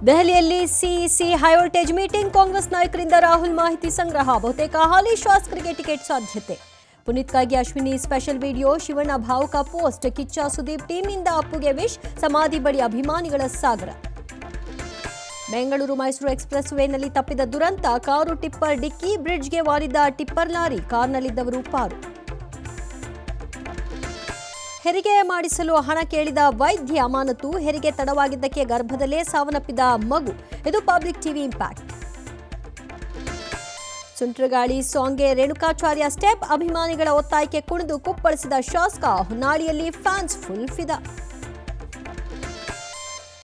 ದೆಹಲಿಯಲ್ಲಿ CEC high voltage meeting Congress ನಾಯಕರಿಂದ ರಾಹುಲ್ ಮಾಹಿತಿ ಸಂಗ್ರಹ ಬಹುತೇಕ ಹಾಲಿ ಶಾಸಕರಿಗೆ ಟಿಕೆಟ್ ಸಾಧ್ಯತೆ ಪುನೀತ್ಗಾಗಿ ಅಶ್ವಿನಿ ಸ್ಪೆಷಲ್ ವಿಡಿಯೋ ಶಿವಣ್ಣ ಭಾವುಕ ಪೋಸ್ಟ್ ಕಿಚ್ಚ ಸುದೀಪ್ ಟೀಮ್ನಿಂದ ಅಪ್ಪುಗೆ ವಿಶ್ ಸಮಾಧಿ ಬಳಿ ಅಭಿಮಾನಿಗಳ ಸಾಗರ ಬೆಂಗಳೂರು ಮೈಸೂರು ಎಕ್ಸ್ಪ್ರೆಸ್ ವೇನಲ್ಲಿ ತಪ್ಪಿದ ದುರಂತ ಕಾರು ಟಿಪ್ಪರ್ ಡಿಕ್ಕಿ ಬ್ರಿಡ್ಜ್ಗೆ ವಾಲಿದ್ದ ಟಿಪ್ಪರ್ ಲಾರಿ ಕಾರ್ನಲ್ಲಿದ್ದವರು ಪಾರು ಹೆರಿಗೆ ಮಾಡಿಸಲು ಹಣ ಕೇಳಿದ ವೈದ್ಯ ಅಮಾನತು ಹೆರಿಗೆ ತಡವಾಗಿದ್ದಕ್ಕೆ ಗರ್ಭದಲ್ಲೇ ಸಾವನ್ನಪ್ಪಿದ ಮಗು ಇದು ಪಬ್ಲಿಕ್ ಟಿವಿ ಇಂಪ್ಯಾಕ್ಟ್ ಸುಂಟ್ರಗಾಳಿ ಸಾಂಗ್ಗೆ ರೇಣುಕಾಚಾರ್ಯ ಸ್ಟೆಪ್ ಅಭಿಮಾನಿಗಳ ಒತ್ತಾಯಕ್ಕೆ ಕುಣಿದು ಕುಪ್ಪಳಿಸಿದ ಶಾಸಕ ಹೊನ್ನಾಳಿಯಲ್ಲಿ ಫ್ಯಾನ್ಸ್ ಫುಲ್ ಫಿದಾ